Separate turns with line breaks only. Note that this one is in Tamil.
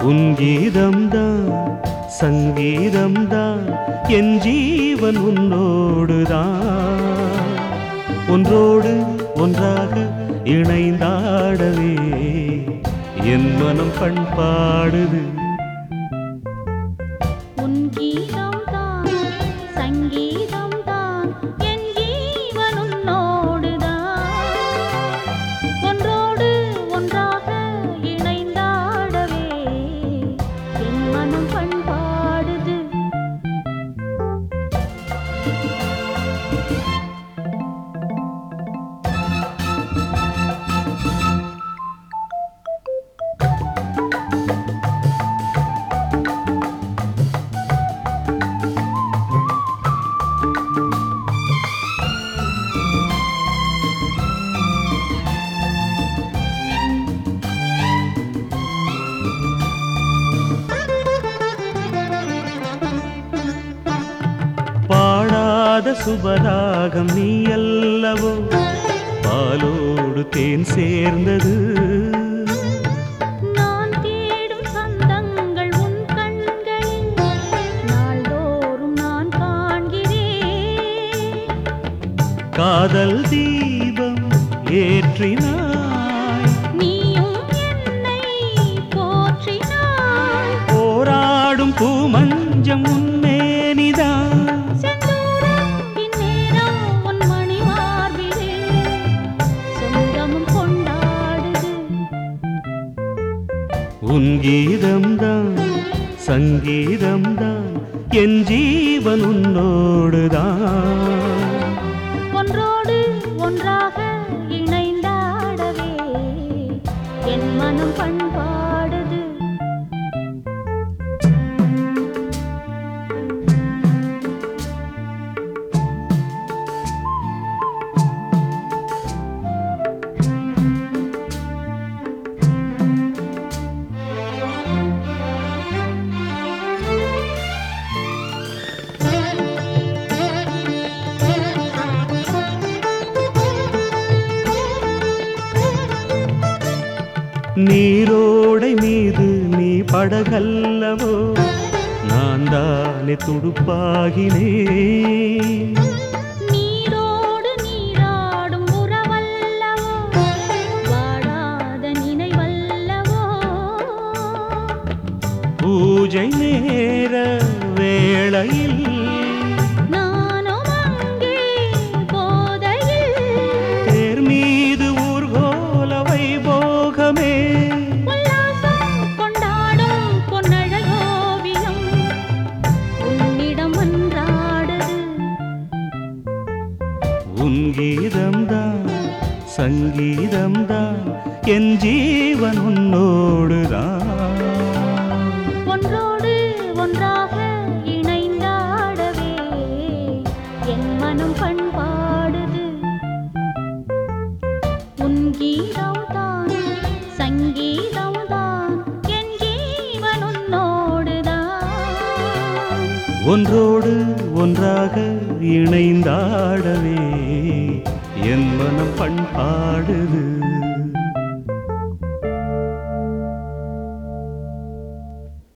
உன் கீதம்தான் சங்கீதம்தான் என் ஜீவன் உன்னோடுதான் ஒன்றோடு ஒன்றாக இணைந்தாடவே என் மனம் பண்பாடுது
உன் கீதம்தான் சங்கீதம்தான் என் ஜீவன் உன்னோடுதான் ஒன்றோடு ஒன்றாக இணைந்தாடவே என் மனம் பண்பாடுது
பாடாத சுபராகம் நீ அல்லவோ பாலோடு தேன் சேர்ந்தது
நான் தேடும் சந்தங்கள் உன் கண்களில் நாள்தோறும் நான் காண்கிறேன்
காதல் தீபம் ஏற்றினாய்
நீயும் என்னை போற்றினாய்
போராடும் பூமஞ்சம் உன்மேனிதான்
செந்தூரம் இந்நேரம் உன் மணிமார்பிலே சொந்தமும் கொண்டாடுது
உன் கீதம்தான் சங்கீதம்தான் என் ஜீவன் உன்னோடுதான்
ஒன்றோடு ஒன்றாக இணைந்தாடவே என் மனம் பண்பாடுது
நீரோடை மீது நீ படகல்லவோ நான் தானே துடுப்பாகினேன்
நீரோடு நீராடும் உறவல்லவோ வாடாத நினைவல்லவோ
பூஜை நேர வேளையில்
நானும் அங்கே போதையில்
தேர் மீது ஊர்கோல வைபோகமே
உல்லாசம் கொண்டாடும் பொன்னழகோவியம் உன்னிடம் ஒன்றாடுது
உன் கீதம்தான் சங்கீதம்தான் என் ஜீவன் உன்னோடுதான்
ஒன்றோடு ஒன்றாக இணைந்தாடவே என் மனம் பண்பாடுது உன் கீதம்தான் சங்கீதம்தான் என் ஜீவன் உன்னோடுதான்
ஒன்றோடு ஒன்றாக இணைந்தாடவே என் மனம் பண்பாடுது